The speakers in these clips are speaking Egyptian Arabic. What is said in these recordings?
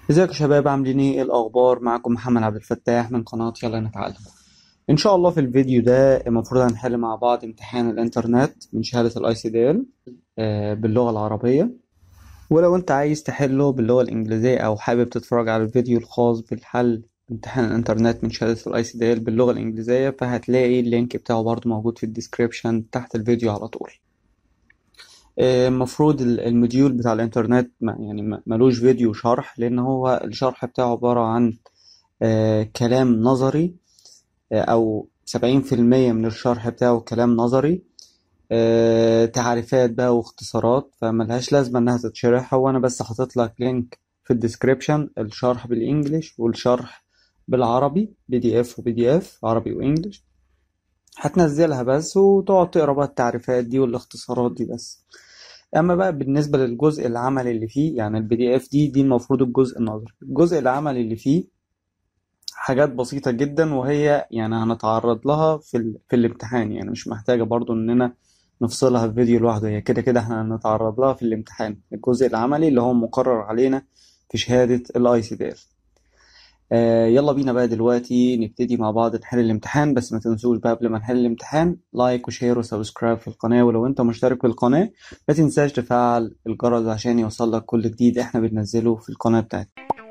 ازيك يا شباب عاملين ايه إيه الاخبار معكم محمد عبد الفتاح من قناة يلا نتعلم ان شاء الله في الفيديو ده المفروض هنحل مع بعض امتحان الانترنت من شهادة الاي سي دي ال باللغة العربية ولو انت عايز تحله باللغة الانجليزية او حابب تتفرج على الفيديو الخاص بالحل امتحان الانترنت من شهادة الاي سي دي ال باللغة الانجليزية فهتلاقي اللينك بتاعه برضه موجود في الديسكريبشن تحت الفيديو على طول المفروض الموديول بتاع الانترنت ما يعني ما- ملوش فيديو شرح لان هو الشرح بتاعه عبارة عن آه، كلام نظري آه، او سبعين في المية من الشرح بتاعه كلام نظري آه، تعريفات بقى واختصارات فملهاش لازمة انها تتشرح هو انا بس حاطط لك لينك في الديسكريبشن الشرح بالانجليش والشرح بالعربي بي دي اف وبي دي اف عربي وانجليش هتنزلها بس وتقعد تقرا بقى التعريفات دي والاختصارات دي بس اما بقى بالنسبه للجزء العملي اللي فيه يعني البي دي اف دي دي المفروض الجزء النظري الجزء العملي اللي فيه حاجات بسيطه جدا وهي يعني هنتعرض لها في ال... في الامتحان يعني مش محتاجه برضو اننا نفصلها في فيديو لوحده هي كده كده احنا هنتعرض لها في الامتحان الجزء العملي اللي هو مقرر علينا في شهاده الاي سي دي آه يلا بينا بقى دلوقتي نبتدي مع بعض نحل الامتحان بس ما تنسوش بقى قبل ما نحل الامتحان لايك وشير وسبسكرايب في القناة ولو انت مشترك في القناة ما تنساش تفعل الجرس عشان يوصلك كل جديد احنا بننزله في القناة بتاعتنا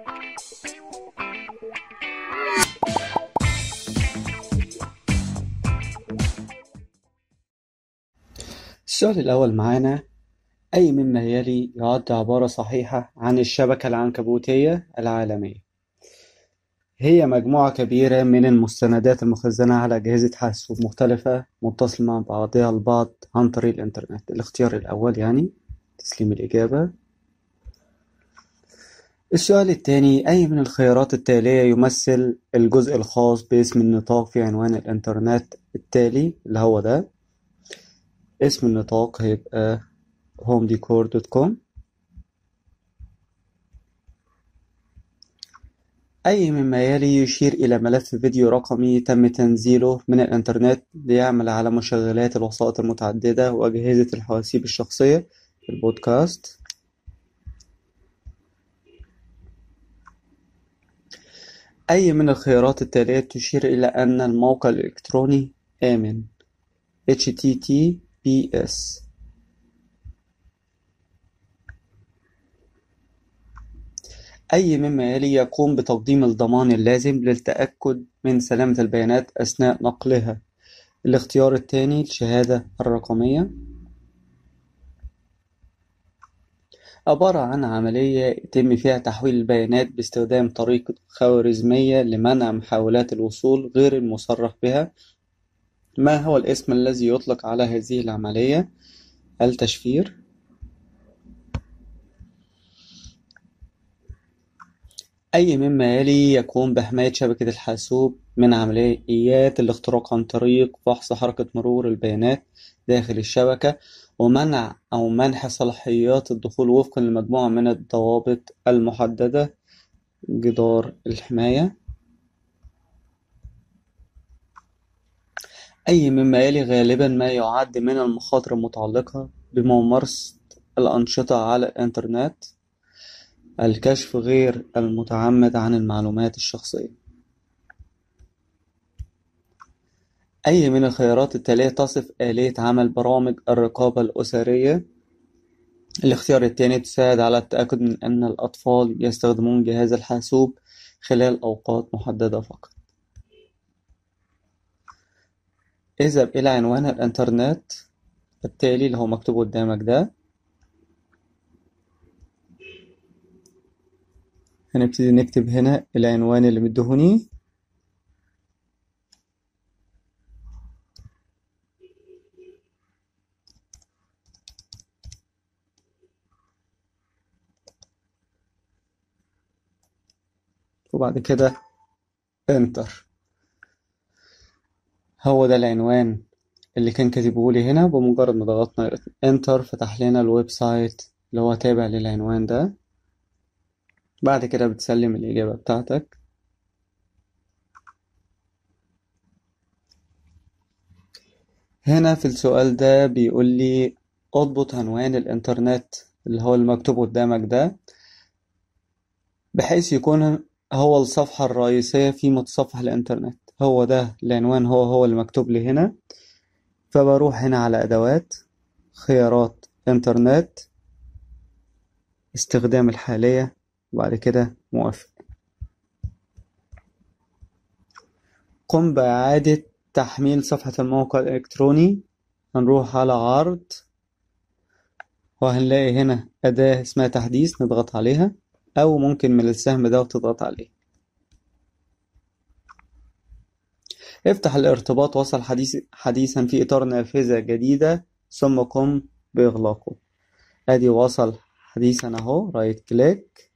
السؤال الأول معانا أي مما يلي يعد عبارة صحيحة عن الشبكة العنكبوتية العالمية هي مجموعة كبيرة من المستندات المخزنة على أجهزة حاسوب مختلفة متصلة مع بعضها البعض عن طريق الإنترنت الاختيار الأول يعني تسليم الإجابة السؤال الثاني أي من الخيارات التالية يمثل الجزء الخاص باسم النطاق في عنوان الإنترنت التالي اللي هو ده اسم النطاق هيبقى homedecor.com أي مما يلي يشير إلى ملف فيديو رقمي تم تنزيله من الإنترنت ليعمل على مشغلات الوسائط المتعددة وأجهزة الحواسيب الشخصية البودكاست أي من الخيارات التالية تشير إلى أن الموقع الإلكتروني آمن HTTPS أي مما يلي يقوم بتقديم الضمان اللازم للتأكد من سلامة البيانات أثناء نقلها الاختيار الثاني الشهادة الرقمية عبارة عن عملية يتم فيها تحويل البيانات باستخدام طريقة خوارزمية لمنع محاولات الوصول غير المصرح بها ما هو الاسم الذي يطلق على هذه العملية؟ التشفير أي مما يلي يقوم بحماية شبكة الحاسوب من عمليات الاختراق عن طريق فحص حركة مرور البيانات داخل الشبكة ومنع أو منح صلاحيات الدخول وفقا لمجموعة من الضوابط المحددة جدار الحماية أي مما يلي غالبا ما يعد من المخاطر المتعلقة بممارسة الأنشطة على الإنترنت الكشف غير المتعمد عن المعلومات الشخصية أي من الخيارات التالية تصف آلية عمل برامج الرقابة الأسرية الاختيار الثاني تساعد على التأكد من أن الأطفال يستخدمون جهاز الحاسوب خلال أوقات محددة فقط اذهب إلى عنوان الإنترنت التالي اللي هو مكتوب قدامك ده هنبتدي نكتب هنا العنوان اللي مدهوني وبعد كده انتر هو ده العنوان اللي كان كاتبه لي هنا بمجرد ما ضغطنا انتر فتح لنا الويب سايت اللي هو تابع للعنوان ده بعد كده بتسلم الإجابة بتاعتك هنا في السؤال ده بيقول لي اضبط عنوان الإنترنت اللي هو المكتوب قدامك ده بحيث يكون هو الصفحة الرئيسية في متصفح الإنترنت هو ده العنوان هو هو اللي مكتوب لي هنا فبروح هنا على أدوات خيارات إنترنت استخدام الحالية وبعد كده موافق قم بإعادة تحميل صفحة الموقع الإلكتروني هنروح على عرض وهنلاقي هنا أداة اسمها تحديث نضغط عليها أو ممكن من السهم ده وتضغط عليه افتح الارتباط وصل حديث حديثا في إطار نافذة جديدة ثم قم بإغلاقه أدي وصل حديثا أهو رايت كليك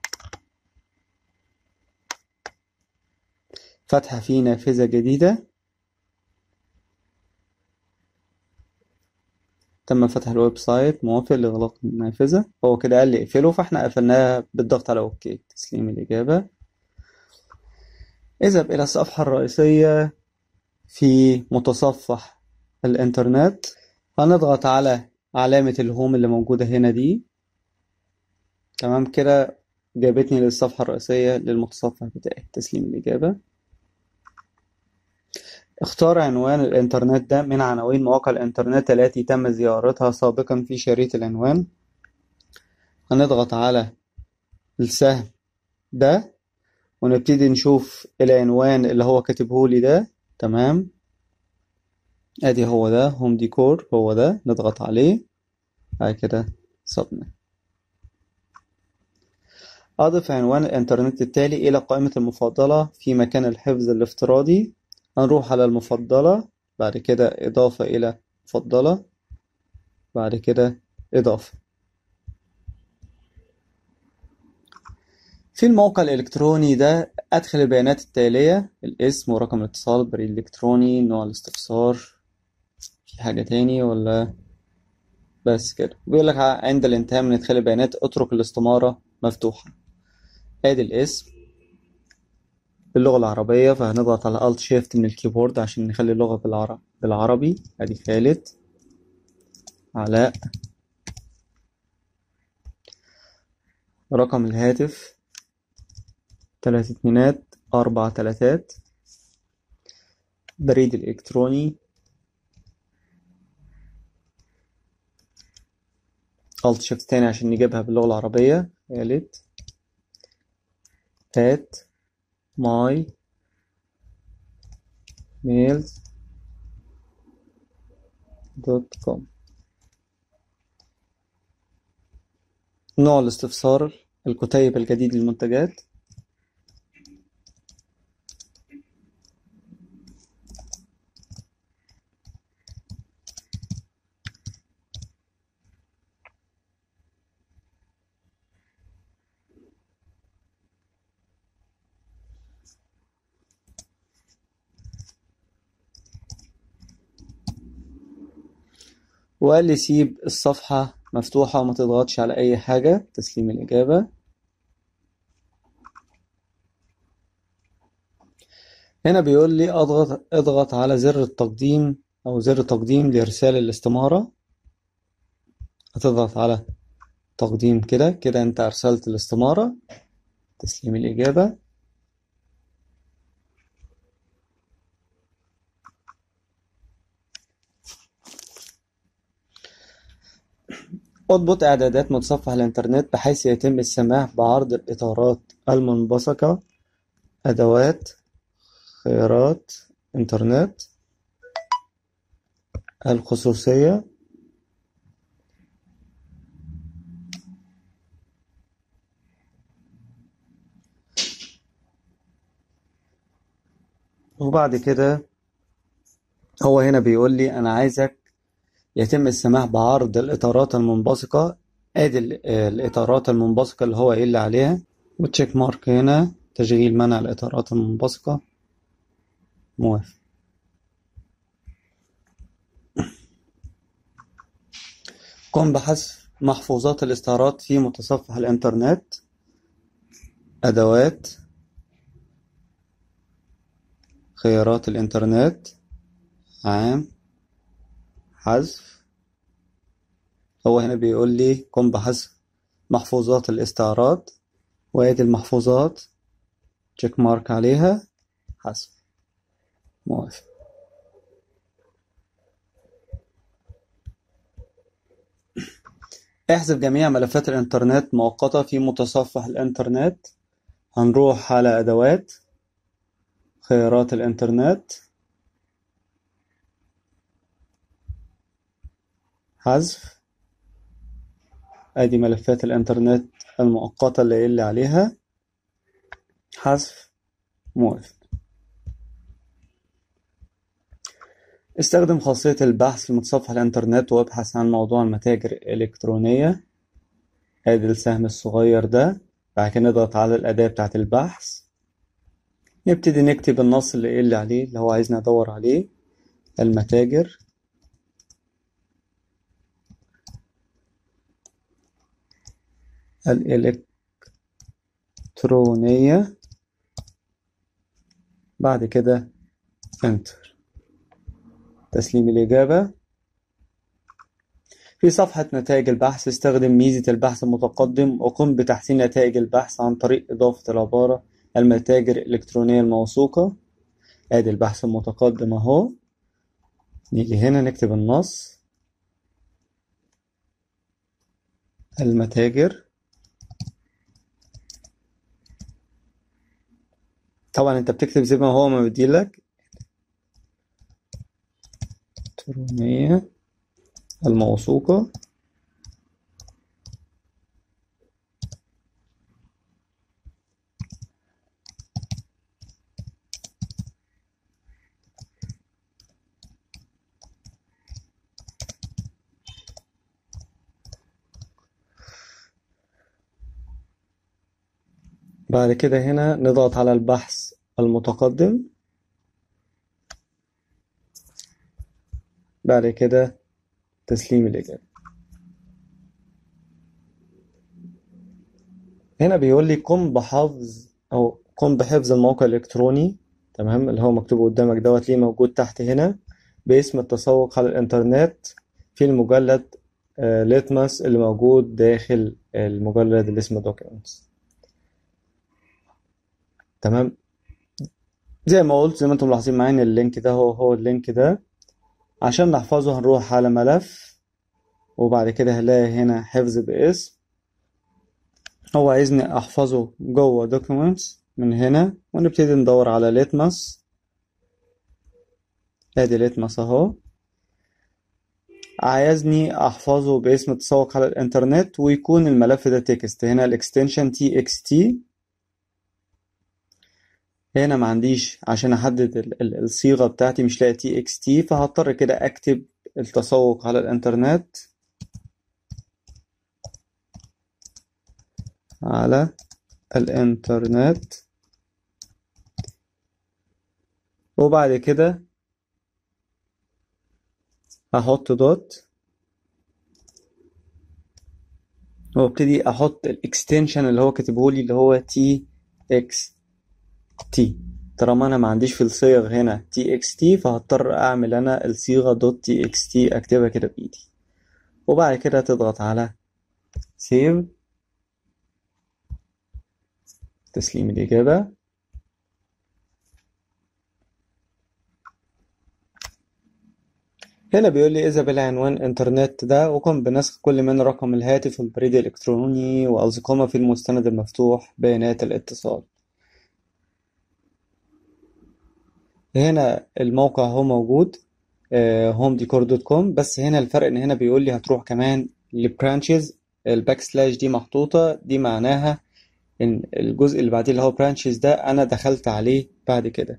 فتح في نافذة جديدة تم فتح الويب سايت موافق لإغلاق النافذة هو كده قال لي اقفله فاحنا قفلناها بالضغط على اوكي تسليم الإجابة اذهب إلى الصفحة الرئيسية في متصفح الإنترنت هنضغط على علامة الهوم اللي موجودة هنا دي تمام كده جابتني للصفحة الرئيسية للمتصفح بتاعي تسليم الإجابة اختار عنوان الإنترنت ده من عناوين مواقع الإنترنت التي تم زيارتها سابقا في شريط العنوان هنضغط على السهم ده ونبتدي نشوف العنوان اللي هو كاتبهولي ده تمام ادي هو ده هوم ديكور هو ده نضغط عليه بعد كده سبميت أضف عنوان الإنترنت التالي إلى قائمة المفضلة في مكان الحفظ الافتراضي هنروح على المفضلة بعد كده إضافة إلى مفضلة بعد كده إضافة في الموقع الإلكتروني ده أدخل البيانات التالية الاسم ورقم الاتصال البريد الإلكتروني نوع الاستفسار في حاجة تاني ولا بس كده بيقول لك عند الانتهاء من إدخال البيانات اترك الاستمارة مفتوحة ادي الاسم باللغة العربية فهنضغط على Alt Shift من الكيبورد عشان نخلي اللغة بالعربي بالعربي ادي خالد علاء رقم الهاتف تلات اتنينات أربع تلاتات بريد الإلكتروني Alt Shift تاني عشان نجيبها باللغة العربية خالد at my mails دوت كوم نوع الاستفسار الكتيب الجديد للمنتجات وقال لي سيب الصفحة مفتوحة وما تضغطش على أي حاجة تسليم الإجابة هنا بيقول لي اضغط اضغط على زر التقديم أو زر تقديم لإرسال الاستمارة هتضغط على تقديم كده كده أنت أرسلت الاستمارة تسليم الإجابة اضبط إعدادات متصفح الإنترنت بحيث يتم السماح بعرض الإطارات المنبثقة أدوات خيارات إنترنت الخصوصية وبعد كده هو هنا بيقول لي أنا عايزك يتم السماح بعرض الإطارات المنبثقة ادي ال- الإطارات المنبثقة اللي هو قايل لي عليها وتشيك مارك هنا تشغيل منع الإطارات المنبثقة موافق قم بحذف محفوظات الاستعارات في متصفح الإنترنت أدوات خيارات الإنترنت عام حذف هو هنا بيقول لي قم بحذف محفوظات الاستعارات وادي المحفوظات تشيك مارك عليها حذف موافق احذف جميع ملفات الإنترنت مؤقتة في متصفح الإنترنت هنروح على أدوات خيارات الإنترنت حذف ادي ملفات الإنترنت المؤقتة اللي قايل لي عليها حذف موافق استخدم خاصية البحث في متصفح الإنترنت وابحث عن موضوع المتاجر الإلكترونية ادي السهم الصغير ده بعد كده نضغط على الأداة بتاعة البحث نبتدي نكتب النص اللي قايل لي عليه اللي هو عايزني أدور عليه المتاجر الإلكترونية بعد كده انتر تسليم الإجابة في صفحة نتائج البحث استخدم ميزة البحث المتقدم وقم بتحسين نتائج البحث عن طريق إضافة العبارة المتاجر الإلكترونية الموثوقة آدي البحث المتقدم أهو نيجي هنا نكتب النص المتاجر طبعا انت بتكتب زي ما هو ما بيديلك إلكترونية الموثوقة بعد كده هنا نضغط على البحث المتقدم بعد كده تسليم الإجابة هنا بيقول لي قم بحفظ أو قم بحفظ الموقع الإلكتروني تمام اللي هو مكتوب قدامك دوت ليه موجود تحت هنا باسم التسوق على الإنترنت في المجلد آه ليتمس اللي موجود داخل المجلد اللي اسمه دوكيومنتس تمام زي ما قلت زي ما انتم ملاحظين معايا ان اللينك ده هو هو اللينك ده عشان نحفظه هنروح على ملف وبعد كده هلاقي هنا حفظ باسم هو عايزني احفظه جوه documents من هنا ونبتدي ندور على litmus ادي litmus اهو عايزني احفظه باسم التسوق على الانترنت ويكون الملف ده تكست هنا الاكستنشن txt هنا ما عنديش عشان احدد ال- ال- الصيغة بتاعتي مش لاقي تي اكس تي فهضطر كده اكتب التسوق على الانترنت على الانترنت وبعد كده هحط دوت وابتدي احط الاكستنشن اللي هو كاتبه لي اللي هو تي اكس تي طالما انا ما عنديش في الصيغ هنا تي اكس تي فهضطر اعمل انا الصيغه دوت تي اكس تي اكتبها كده بايدي وبعد كده تضغط على سيف تسليم الاجابه هنا بيقول لي إذا بالعنوان إنترنت ده وقم بنسخ كل من رقم الهاتف والبريد الإلكتروني وألصقهما في المستند المفتوح بيانات الاتصال هنا الموقع هو موجود هوم ديكور دوت كوم بس هنا الفرق ان هنا بيقول لي هتروح كمان لبرانشز الباك سلاش دي محطوطة دي معناها ان الجزء اللي بعديه اللي هو برانشز ده انا دخلت عليه بعد كده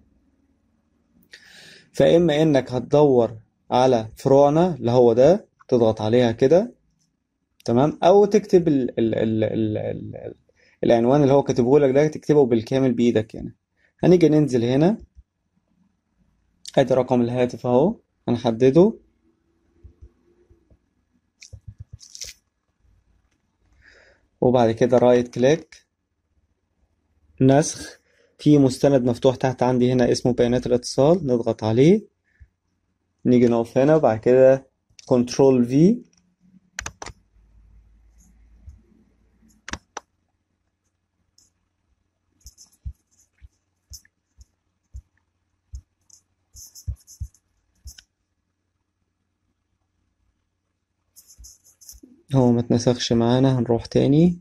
فاما انك هتدور على فروعنا اللي هو ده تضغط عليها كده تمام او تكتب ال ال ال ال ال العنوان اللي هو كاتبه لك ده تكتبه بالكامل بايدك هنا هنيجي ننزل هنا ادي رقم الهاتف اهو هنحدده وبعد كده رايت كليك نسخ في مستند مفتوح تحت عندي هنا اسمه بيانات الاتصال نضغط عليه نيجي نقف هنا وبعد كده كنترول في هو ما اتنسخش معانا هنروح تاني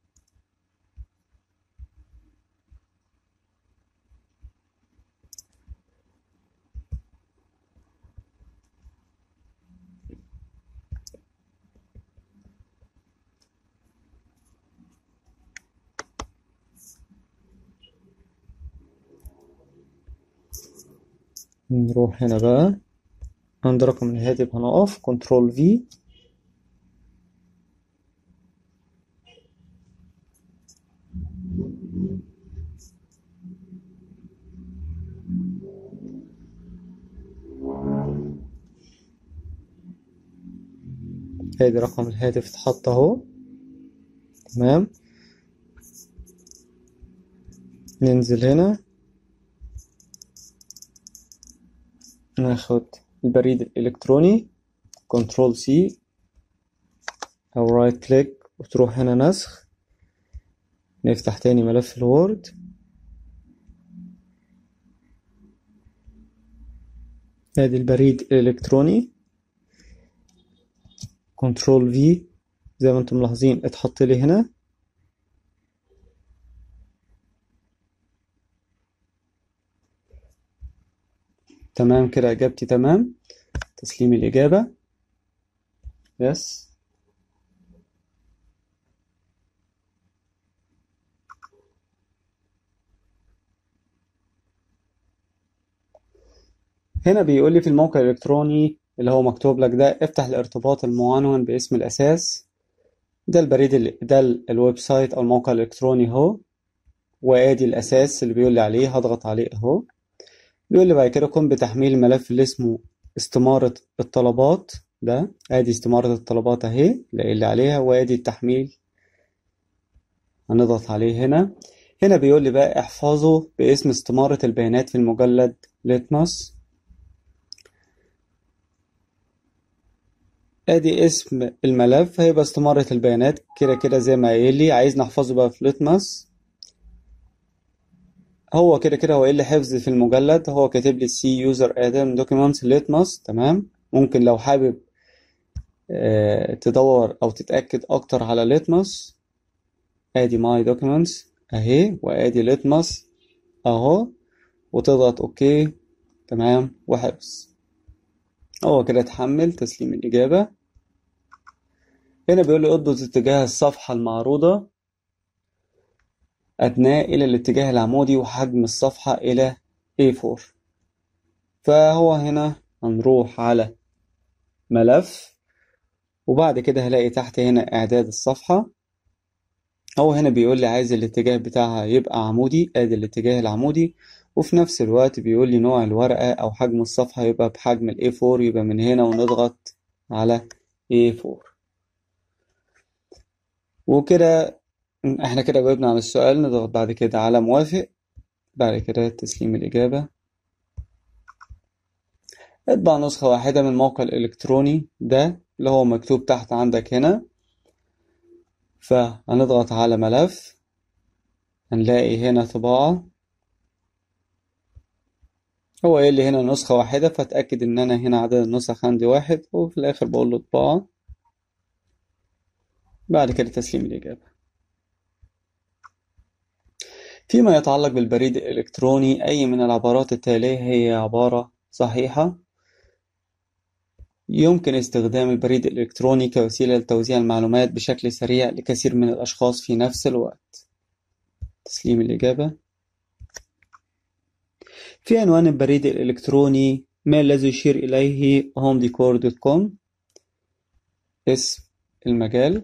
نروح هنا بقى عند رقم الهاتف هنقف كنترول في ادي رقم الهاتف اتحط اهو تمام ننزل هنا ناخد البريد الإلكتروني كنترول سي أو رايت كليك وتروح هنا نسخ نفتح تاني ملف الوورد ادي البريد الإلكتروني كنترول في زي ما انتم ملاحظين اتحط لي هنا تمام كده إجابتي تمام تسليم الإجابة يس هنا بيقول لي في الموقع الإلكتروني اللي هو مكتوب لك ده افتح الارتباط المعنون باسم الأساس ده البريد ال... ده ال- الويب سايت أو الموقع الإلكتروني أهو وآدي الأساس اللي بيقول لي عليه هضغط عليه أهو بيقول لي بعد كده قم بتحميل الملف اللي اسمه استمارة الطلبات ده ادي استمارة الطلبات اهي اللي عليها وادي التحميل هنضغط عليه هنا هنا بيقول لي بقى احفظه باسم استمارة البيانات في المجلد ليتمس ادي اسم الملف هيبقى استمارة البيانات كده كده زي ما قايل لي عايز نحفظه بقى في ليتمس هو كده كده هو ايه اللي حفظ في المجلد هو كاتب لي سي يوزر ادم دوكيومنتس ليتمس تمام ممكن لو حابب آه تدور او تتاكد اكتر على ليتمس ادي ماي دوكيومنتس اهي وادي ليتمس اهو وتضغط اوكي تمام وحفظ هو كده اتحمل تسليم الاجابه هنا بيقول لي اضبط اتجاه الصفحه المعروضه أدناه إلى الاتجاه العمودي وحجم الصفحة إلى A4 فهو هنا هنروح على ملف وبعد كده هلاقي تحت هنا إعداد الصفحة هو هنا بيقول لي عايز الاتجاه بتاعها يبقى عمودي ادي الاتجاه العمودي وفي نفس الوقت بيقول لي نوع الورقة أو حجم الصفحة يبقى بحجم ال A4 يبقى من هنا ونضغط على A4 وكده احنا كده جاوبنا على السؤال نضغط بعد كده على موافق بعد كده تسليم الإجابة اطبع نسخة واحدة من الموقع الإلكتروني ده اللي هو مكتوب تحت عندك هنا فهنضغط على ملف هنلاقي هنا طباعة هو قايل لي هنا نسخة واحدة فأتأكد إن أنا هنا عدد النسخ عندي واحد وفي الآخر بقول له طباعة بعد كده تسليم الإجابة فيما يتعلق بالبريد الإلكتروني أي من العبارات التالية هي عبارة صحيحة يمكن استخدام البريد الإلكتروني كوسيلة لتوزيع المعلومات بشكل سريع لكثير من الأشخاص في نفس الوقت تسليم الإجابة في عنوان البريد الإلكتروني ما الذي يشير إليه homedecor.com اسم المجال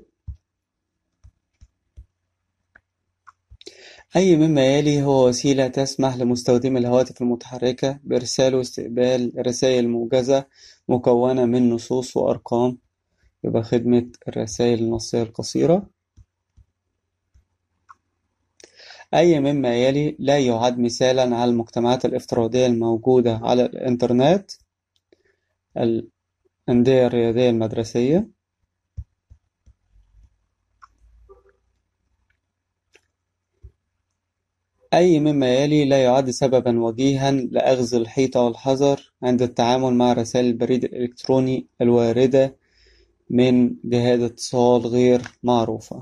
أي مما يلي هو وسيلة تسمح لمستخدمي الهواتف المتحركة بإرسال واستقبال رسائل موجزة مكونة من نصوص وأرقام يبقى خدمة الرسائل النصية القصيرة أي مما يلي لا يعد مثالا على المجتمعات الافتراضية الموجودة على الإنترنت الأندية الرياضية المدرسية أي مما يلي لا يعد سببا وجيها لأخذ الحيطة والحذر عند التعامل مع رسائل البريد الإلكتروني الواردة من جهات اتصال غير معروفة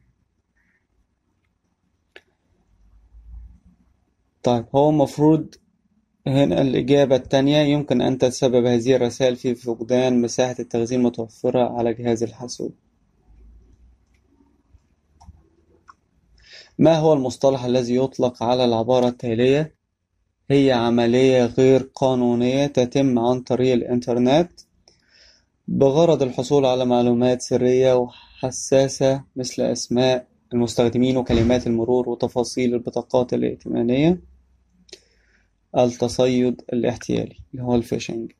طيب هو المفروض هنا الإجابة التانية يمكن أن تتسبب هذه الرسائل في فقدان مساحة التخزين المتوفرة على جهاز الحاسوب ما هو المصطلح الذي يطلق على العبارة التالية هي عملية غير قانونية تتم عن طريق الإنترنت بغرض الحصول على معلومات سرية وحساسة مثل أسماء المستخدمين وكلمات المرور وتفاصيل البطاقات الائتمانية التصيد الاحتيالي اللي هو الفيشنج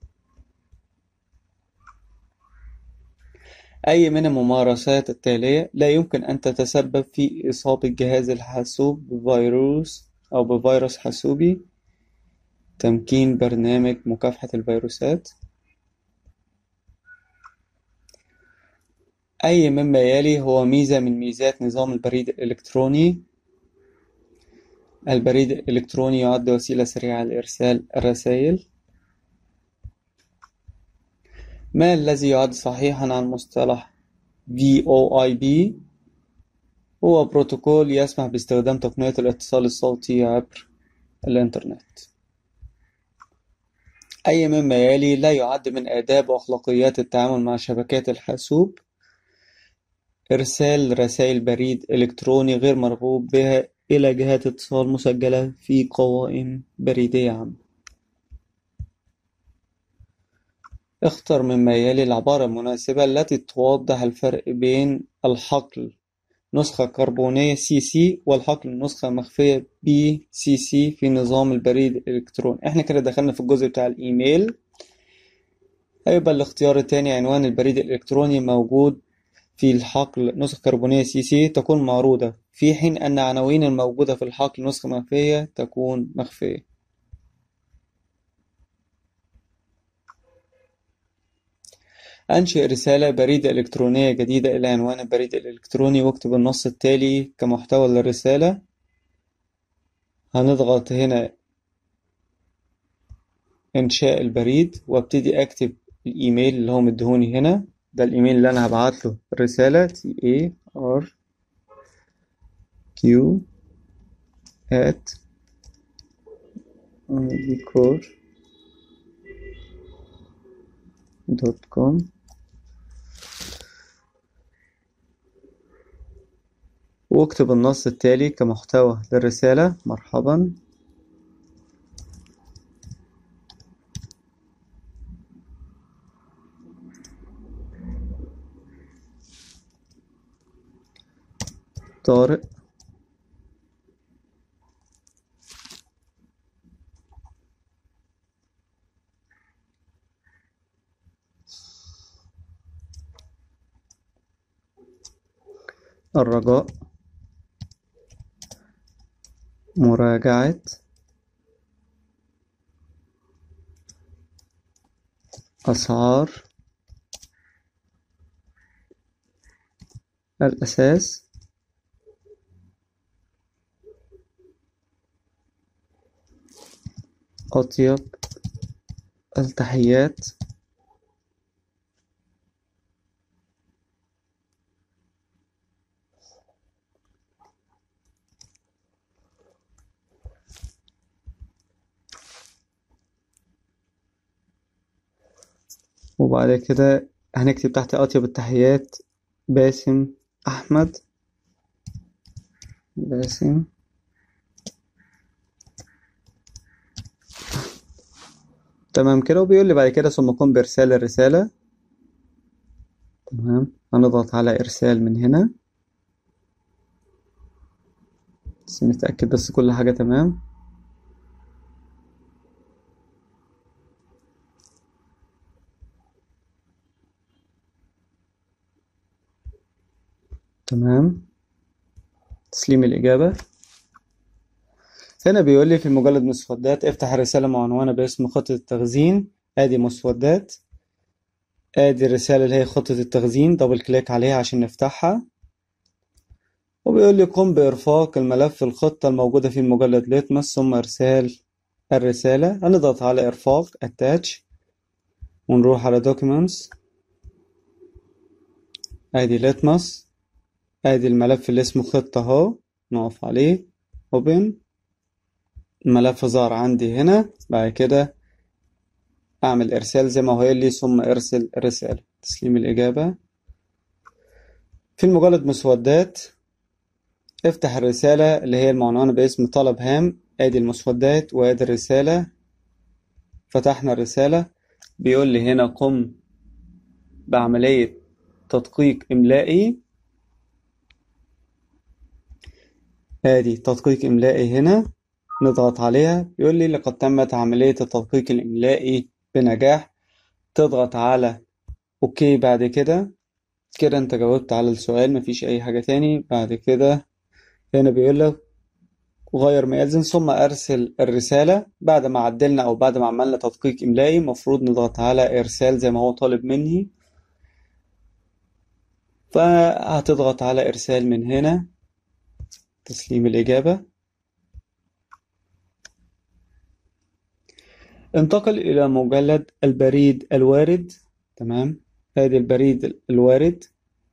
أي من الممارسات التالية لا يمكن أن تتسبب في إصابة جهاز الحاسوب بفيروس أو بفيروس حاسوبي تمكين برنامج مكافحة الفيروسات أي مما يلي هو ميزة من ميزات نظام البريد الإلكتروني البريد الإلكتروني يعد وسيلة سريعة لإرسال الرسائل ما الذي يعد صحيحا عن مصطلح VoIP هو بروتوكول يسمح باستخدام تقنية الاتصال الصوتي عبر الإنترنت أي مما يلي لا يعد من آداب وأخلاقيات التعامل مع شبكات الحاسوب إرسال رسائل بريد إلكتروني غير مرغوب بها إلى جهات اتصال مسجلة في قوائم بريدية عامة اختر مما يلي العبارة المناسبة التي توضح الفرق بين الحقل نسخة كربونية CC والحقل نسخة مخفية BCC في نظام البريد الإلكتروني احنا كده دخلنا في الجزء بتاع الإيميل هيبقى الاختيار التاني عنوان البريد الإلكتروني موجود في الحقل نسخة كربونية CC تكون معروضة في حين أن عناوين الموجودة في الحقل نسخة مخفية تكون مخفية أنشئ رسالة بريد إلكترونية جديدة إلى عنوان البريد الإلكتروني واكتب النص التالي كمحتوى للرسالة هنضغط هنا إنشاء البريد وابتدي أكتب الإيميل اللي هو مديهوني هنا ده الإيميل اللي أنا هبعت له الرسالة T A R Q at decor دوت كوم واكتب النص التالي كمحتوى للرسالة مرحبا طارق الرجاء مراجعة أسعار الأساس أطيب التحيات وبعد كده هنكتب تحت أطيب التحيات باسم أحمد باسم تمام كده وبيقول لي بعد كده ثم قم بإرسال الرسالة تمام هنضغط على إرسال من هنا بس نتأكد بس كل حاجة تمام تمام تسليم الإجابة هنا بيقول لي في مجلد مسودات افتح رسالة معنونة باسم خطة التخزين ادي مسودات ادي الرسالة اللي هي خطة التخزين دبل كليك عليها عشان نفتحها وبيقول لي قم بإرفاق الملف الخطة الموجودة في المجلد ليتمس ثم إرسال الرسالة هنضغط على إرفاق attach ونروح على documents ادي لتمس ادي الملف اللي اسمه خطة اهو نقف عليه اوبن الملف ظهر عندي هنا بعد كده اعمل ارسال زي ما هو قايل لي ثم ارسل الرسالة تسليم الاجابة في المجلد مسودات افتح الرسالة اللي هي المعنونة باسم طلب هام ادي المسودات وادي الرسالة فتحنا الرسالة بيقول لي هنا قم بعملية تدقيق إملائي ادي تدقيق إملائي هنا نضغط عليها بيقول لي لقد تمت عملية التدقيق الإملائي بنجاح تضغط على اوكي بعد كده كده انت جاوبت على السؤال مفيش اي حاجة تاني بعد كده هنا بيقول لك غير ما يلزم ثم ارسل الرسالة بعد ما عدلنا او بعد ما عملنا تدقيق املائي مفروض نضغط على ارسال زي ما هو طالب مني فهتضغط على ارسال من هنا تسليم الاجابة انتقل الى مجلد البريد الوارد تمام ادي البريد الوارد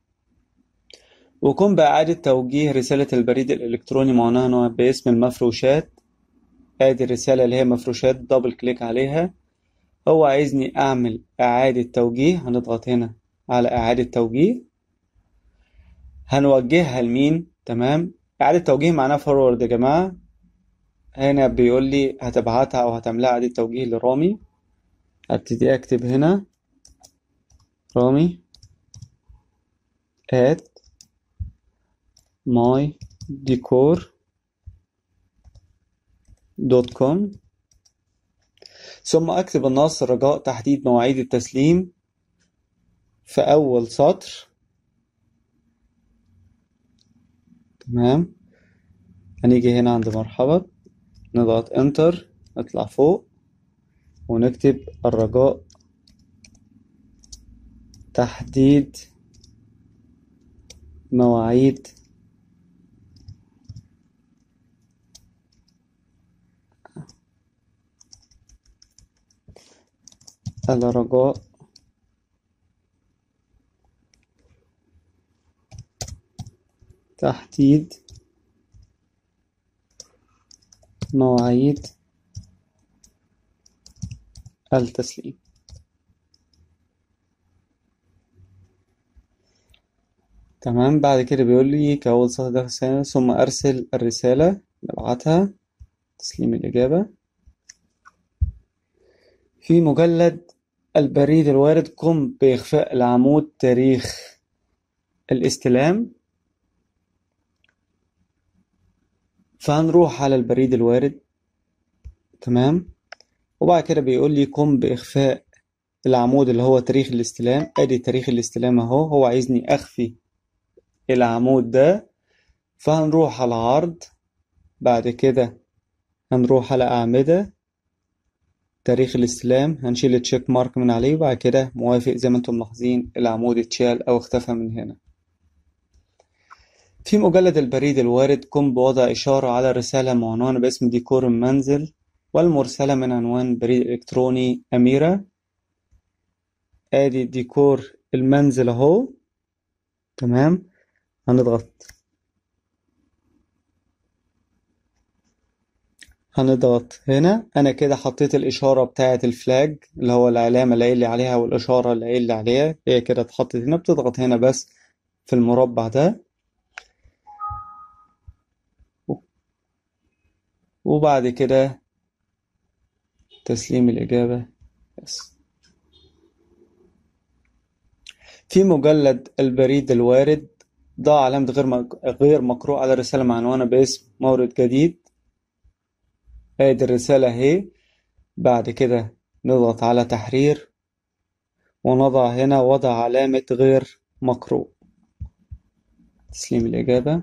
وقم بإعادة توجيه رسالة البريد الإلكتروني معنونة باسم المفروشات ادي الرسالة اللي هي مفروشات دبل كليك عليها هو عايزني اعمل اعادة توجيه هنضغط هنا على اعادة توجيه هنوجهها لمين تمام اعادة توجيه معناها فورورد يا جماعة هنا بيقول لي هتبعتها او هتعملها اعادة توجيه لرامي ابتدي اكتب هنا رامي at my decor دوت كوم ثم أكتب النص رجاء تحديد مواعيد التسليم في أول سطر تمام هنيجي هنا عند مرحبا نضغط انتر نطلع فوق ونكتب الرجاء تحديد مواعيد الرجاء تحديد مواعيد التسليم تمام بعد كده بيقول لي كأول سطر داخل الرسالة ثم أرسل الرسالة نبعتها تسليم الإجابة في مجلد البريد الوارد قم بإخفاء العمود تاريخ الاستلام فهنروح على البريد الوارد تمام وبعد كده بيقول لي قم بإخفاء العمود اللي هو تاريخ الاستلام ادي تاريخ الاستلام اهو هو عايزني اخفي العمود ده فهنروح على عرض بعد كده هنروح على أعمدة تاريخ الاستلام هنشيل التشيك مارك من عليه وبعد كده موافق زي ما انتم ملاحظين العمود اتشال أو اختفى من هنا في مجلد البريد الوارد قم بوضع إشارة على رسالة معنونة باسم ديكور المنزل والمرسلة من عنوان بريد إلكتروني أميرة آدي ديكور المنزل أهو تمام هنضغط هنضغط هنا أنا كده حطيت الإشارة بتاعة الفلاج اللي هو العلامة اللي قايل لي عليها والإشارة اللي قايل لي عليها هي كده اتحطت هنا بتضغط هنا بس في المربع ده وبعد كده تسليم الإجابة بس في مجلد البريد الوارد ضع علامة غير غير مقروء على الرسالة معنونة باسم مورد جديد ادي الرسالة اهي بعد كده نضغط على تحرير ونضع هنا وضع علامة غير مقروء تسليم الإجابة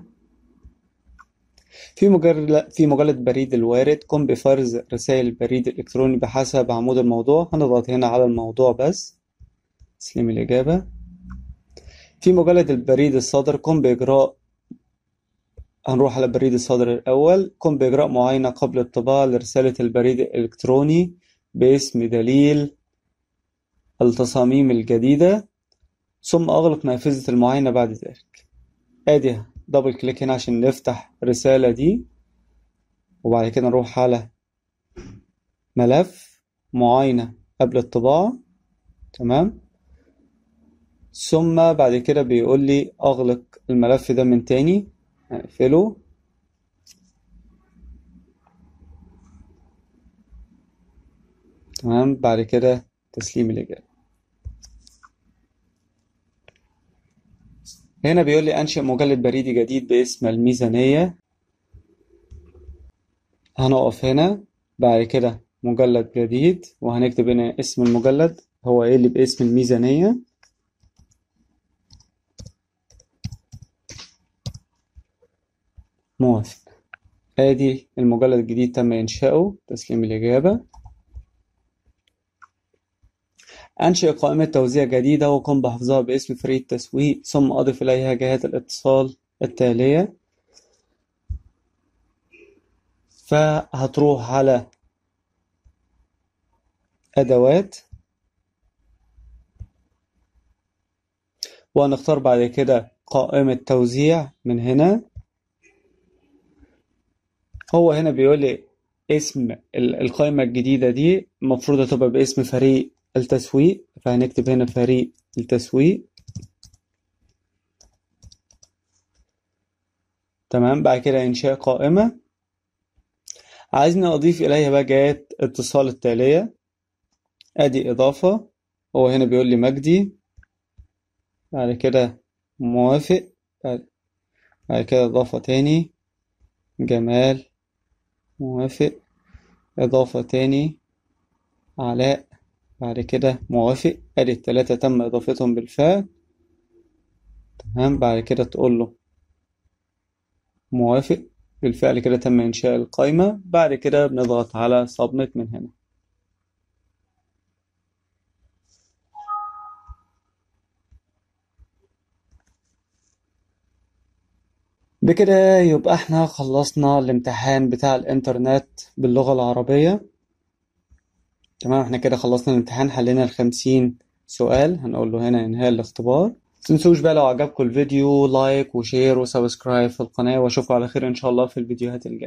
في مجلد في مجلد بريد الوارد قم بفرز رسائل البريد الإلكتروني بحسب عمود الموضوع هنضغط هنا على الموضوع بس تسليم الإجابة في مجلد البريد الصادر قم بإجراء هنروح على البريد الصادر الأول قم بإجراء معاينة قبل الطباعة لرسالة البريد الإلكتروني باسم دليل التصاميم الجديدة ثم أغلق نافذة المعاينة بعد ذلك ادي دبل كليك هنا عشان نفتح الرسالة دي وبعد كده نروح على ملف معاينة قبل الطباعة تمام ثم بعد كده بيقول لي أغلق الملف ده من تاني هنقفله تمام بعد كده تسليم الإجابة هنا بيقول لي أنشئ مجلد بريدي جديد باسم الميزانية هنقف هنا بعد كده مجلد جديد وهنكتب هنا اسم المجلد هو ايه اللي باسم الميزانية موافق ادي المجلد الجديد تم انشاؤه تسليم الاجابة أنشئ قائمة توزيع جديدة وقم بحفظها باسم فريق التسويق ثم أضف إليها جهات الاتصال التالية فهتروح على أدوات وهنختار بعد كده قائمة توزيع من هنا هو هنا بيقول لي اسم القائمة الجديدة دي المفروض تبقى باسم فريق التسويق فهنكتب هنا فريق التسويق تمام بعد كده إنشاء قائمة عايزني أضيف إليها بقى جهات اتصال التالية أدي إضافة هو هنا بيقول لي مجدي بعد كده موافق بعد كده إضافة تاني جمال موافق إضافة تاني علاء بعد كده موافق أدي التلاتة تم إضافتهم بالفعل تمام بعد كده تقول له موافق بالفعل كده تم إنشاء القائمة بعد كده بنضغط على submit من هنا بكده يبقى احنا خلصنا الامتحان بتاع الانترنت باللغة العربية تمام احنا كده خلصنا الامتحان حلينا الخمسين سؤال هنقول له هنا انهاء الاختبار متنسوش بقى لو عجبكم الفيديو لايك وشير وسبسكرايب في القناة واشوفكم على خير ان شاء الله في الفيديوهات الجاية